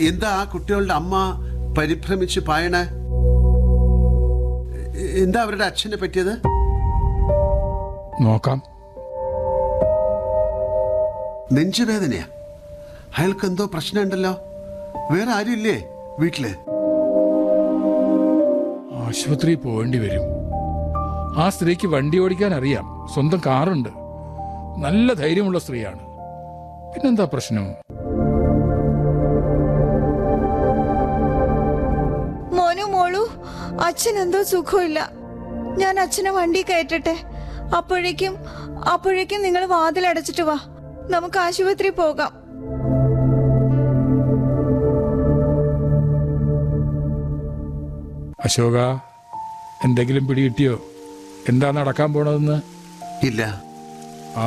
എന്താ ആ കുട്ടികളുടെ അമ്മ പരിഭ്രമിച്ച് പായണേ എ- എന്താ അവരുടെ അച്ഛനെ പറ്റിയത് നോക്കാം നെഞ്ചുവേദനയാ അയാൾക്ക് എന്തോ പ്രശ്നമുണ്ടല്ലോ വേറെ ആരും ഇല്ലേ വീട്ടില് ആശുപത്രിയിൽ പോകേണ്ടി വരും ആ സ്ത്രീക്ക് വണ്ടി ഓടിക്കാൻ അറിയാം സ്വന്തം കാറുണ്ട് നല്ല ധൈര്യമുള്ള സ്ത്രീയാണ് പിന്നെന്താ പ്രശ്നം മോനു മോളു അച്ഛൻ എന്തോ സുഖമില്ല ഞാൻ അച്ഛനെ വണ്ടി കയറ്റട്ടെ അപ്പോഴേക്കും അപ്പോഴേക്കും നിങ്ങൾ വാതിലടച്ചിട്ട് വാ നമുക്ക് ആശുപത്രി പോകാം അശോക എന്തെങ്കിലും പിടികിട്ടിയോ എന്താ നടക്കാൻ പോണതെന്ന് ഇല്ല ആ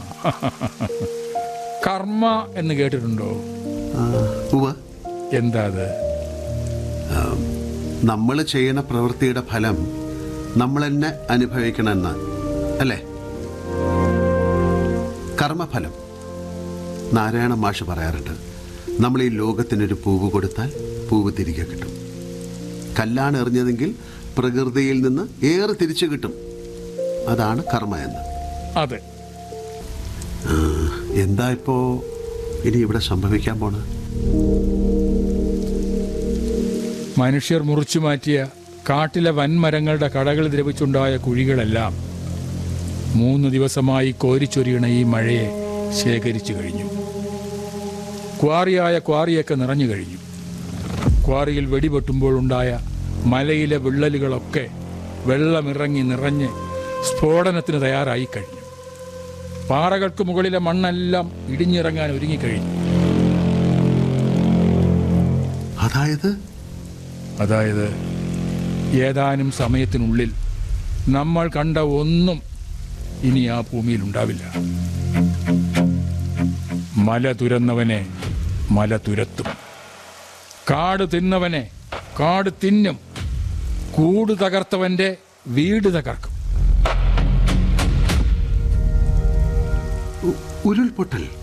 കർമ്മ എന്ന് കേട്ടിട്ടുണ്ടോ ആ, ഉവ്വ് എന്താ അത് നമ്മൾ ചെയ്യണ പ്രവൃത്തിയുടെ ഫലം നമ്മൾ തന്നെ അനുഭവിക്കണമെന്ന് അല്ലേ കർമ്മഫലം നാരായണ മാഷ് പറയാറുണ്ട് നമ്മൾ ഈ ലോകത്തിനൊരു പൂവ് കൊടുത്താൽ പൂവ് തിരികെ കിട്ടും കല്ലാണ് എറിഞ്ഞതെങ്കിൽ പ്രകൃതിയിൽ നിന്ന് ഏറെ തിരിച്ചു കിട്ടും അതാണ് കർമ്മ എന്ന് അതെ ആ, എന്താ ഇപ്പോ ഇനി ഇവിടെ സംഭവിക്കാൻ പോണത് മനുഷ്യർ മുറിച്ചു മാറ്റിയ കാട്ടിലെ വൻമരങ്ങളുടെ കടകൾ ദ്രവിച്ചുണ്ടായ കുഴികളെല്ലാം മൂന്ന് ദിവസമായി കോരിച്ചൊരിയണ ഈ മഴയെ ശേഖരിച്ചു കഴിഞ്ഞു ക്വാറിയായ ക്വാറിയൊക്കെ നിറഞ്ഞു കഴിഞ്ഞു ക്വാറിയിൽ വെടിപൊട്ടുമ്പോഴുണ്ടായ മലയിലെ വിള്ളലുകളൊക്കെ വെള്ളമിറങ്ങി നിറഞ്ഞ് സ്ഫോടനത്തിന് തയ്യാറായി കഴിഞ്ഞു പാറകൾക്ക് മുകളിലെ മണ്ണെല്ലാം ഇടിഞ്ഞിറങ്ങാൻ ഒരുങ്ങിക്കഴിഞ്ഞു അതായത് അതായത് ഏതാനും സമയത്തിനുള്ളിൽ നമ്മൾ കണ്ട ഒന്നും ഇനി ആ ഭൂമിയിൽ ഉണ്ടാവില്ല മല തുരന്നവനെ മല തുരത്തും കാട് തിന്നവനെ കാട് തിന്നും കൂട് തകർത്തവന്റെ വീട് തകർക്കും ഉ- ഉരുൾപൊട്ടൽ